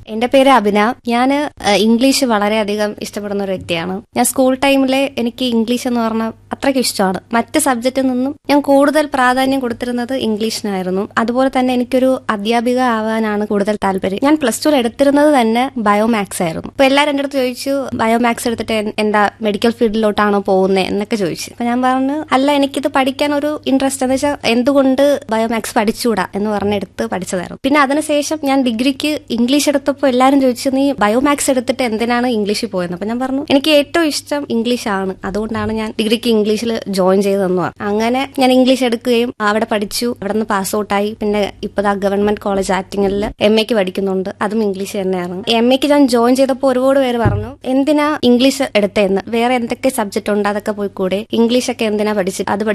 എന്റെ പേര് അഭിന ഞാൻ ഇംഗ്ലീഷ് വളരെയധികം ഇഷ്ടപ്പെടുന്ന ഒരു വ്യക്തിയാണ് ഞാൻ സ്കൂൾ ടൈമിലെ എനിക്ക് ഇംഗ്ലീഷ് എന്ന് പറഞ്ഞാൽ അത്രയ്ക്ക് ഇഷ്ടമാണ് മറ്റ് സബ്ജക്റ്റിൽ നിന്നും ഞാൻ കൂടുതൽ പ്രാധാന്യം കൊടുത്തിരുന്നത് ഇംഗ്ലീഷിനായിരുന്നു അതുപോലെ തന്നെ എനിക്കൊരു അധ്യാപിക ആവാനാണ് കൂടുതൽ താല്പര്യം ഞാൻ പ്ലസ് ടുവിൽ എടുത്തിരുന്നത് തന്നെ ബയോമാക്സ് ആയിരുന്നു അപ്പൊ എല്ലാവരും എൻ്റെ അടുത്ത് ചോദിച്ചു ബയോമാക്സ് എടുത്തിട്ട് എൻ- എന്താ മെഡിക്കൽ ഫീൽഡിലോട്ടാണോ പോകുന്നത് എന്നൊക്കെ ചോദിച്ചു അപ്പൊ ഞാൻ പറഞ്ഞു അല്ല എനിക്കിത് പഠിക്കാൻ ഒരു ഇൻട്രസ്റ്റ് എന്ന് വെച്ചാൽ എന്തുകൊണ്ട് ബയോമാക്സ് പഠിച്ചുകൂടാ എന്ന് പറഞ്ഞെടുത്ത് പഠിച്ചതായിരുന്നു പിന്നെ അതിനുശേഷം ഞാൻ ഡിഗ്രിക്ക് ഇംഗ്ലീഷ് എടുത്തപ്പോൾ എല്ലാവരും ചോദിച്ചു നീ ബയോമാക്സ് എടുത്തിട്ട് എന്തിനാണ് ഇംഗ്ലീഷിൽ പോയത് അപ്പൊ ഞാൻ പറഞ്ഞു എനിക്ക് ഏറ്റവും ഇഷ്ടം ഇംഗ്ലീഷ് ആണ് അതുകൊണ്ടാണ് ഞാൻ ഡിഗ്രിക്ക് ഇംഗ്ലീഷിൽ ജോയിൻ ചെയ്തതെന്ന് പറഞ്ഞു അങ്ങനെ ഞാൻ ഇംഗ്ലീഷ് എടുക്കുകയും അവിടെ പഠിച്ചു അവിടെ നിന്ന് പാസ് ഔട്ടായി പിന്നെ ഇപ്പതാ ഗവൺമെന്റ് കോളേജ് ആറ്റിങ്ങലിൽ എം എക്ക് പഠിക്കുന്നുണ്ട് അതും ഇംഗ്ലീഷ് തന്നെയാണ് എം എക്ക് ഞാൻ ജോയിൻ ചെയ്തപ്പോൾ ഒരുപാട് പേര് പറഞ്ഞു എന്തിനാ ഇംഗ്ലീഷ് എടുത്തതെന്ന് വേറെ എന്തൊക്കെ സബ്ജക്ട് ഉണ്ട് അതൊക്കെ പോയി കൂടെ ഇംഗ്ലീഷ് ഒക്കെ എന്തിനാ പഠിച്ചിട്ട് അത് പഠിച്ച്